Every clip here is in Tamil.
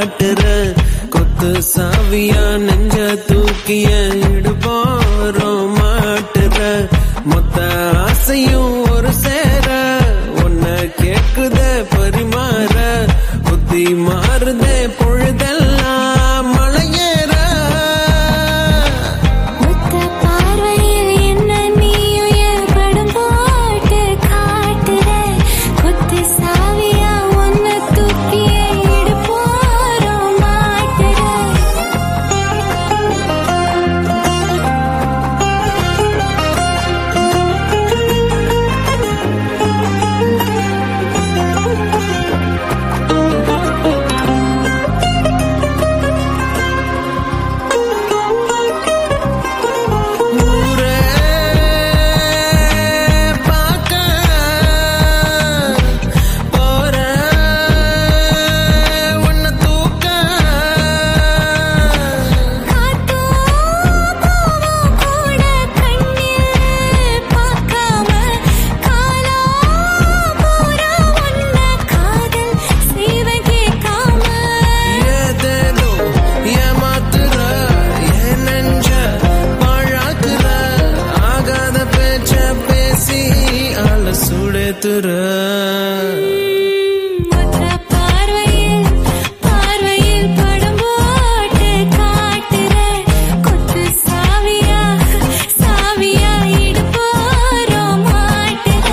காட்டுற கொத்து சாவியா நெஞ்ச தூக்கிய இடுபோறோம் மாட்டுற மொத்த ஆசையும் ஒரு சேர உன்னை கேக்குத பரிமாற புத்தி மாறுதே பொழுதெல்லாம் மலையேற முத்த பார்வையில் என்ன நீயுயர் படம் போட்டு காட்டுற கொத்து சாவியா உன்னை தூக்கிய இடுப்போரும் மாட்டுற ஊரே பார்க்க போற உன்னை தூக்க காத்தோ போவோ கூட கண்ணில் பார்க்காம காலோ பூரா உன்னை காதல் செய்வ கேட்காம ஏதேதோ ஏமாத்துற என் நெஞ்ச பாழாக்குற ஆகாத பேச்ச பேசி ஆள சுடேத்துற முத்த பார்வையில் பார்வையில் படம் போட்டு காட்டுற கொத்து சாவியா சாவியா இடுப்போரும் மாட்டுற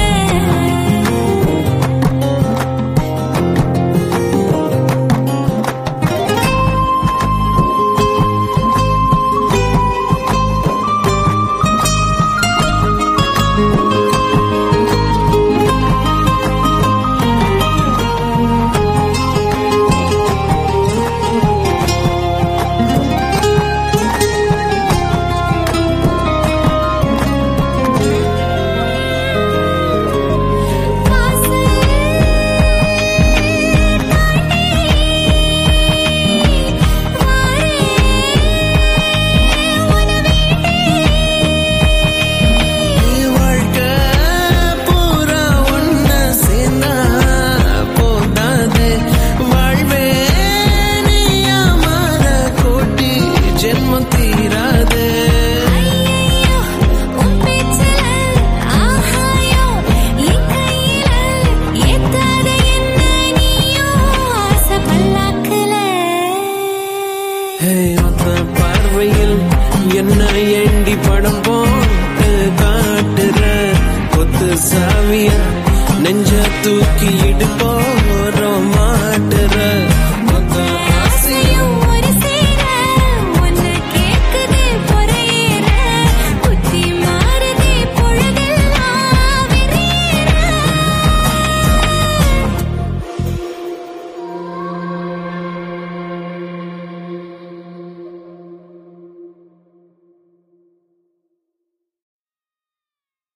காசு நீ வாழ்க்கை பூரா ஒன்ன சேர்ந்தா போதாதே வாழ்வே நீயா மாற கோட்டி ஜென்மம் தீராதே ஐயையோ உன் பேச்சில ஆகாயோ என் கையில ஏத்தாத என்ன நீயோ ஆசை பல்லாக்குல ஹே, அந்த பார்வையில் என்ன ஏண்டி படம் போட்டு காட்டுற கொத்து சாவிய நெஞ்ச தூக்கி இடுப்போ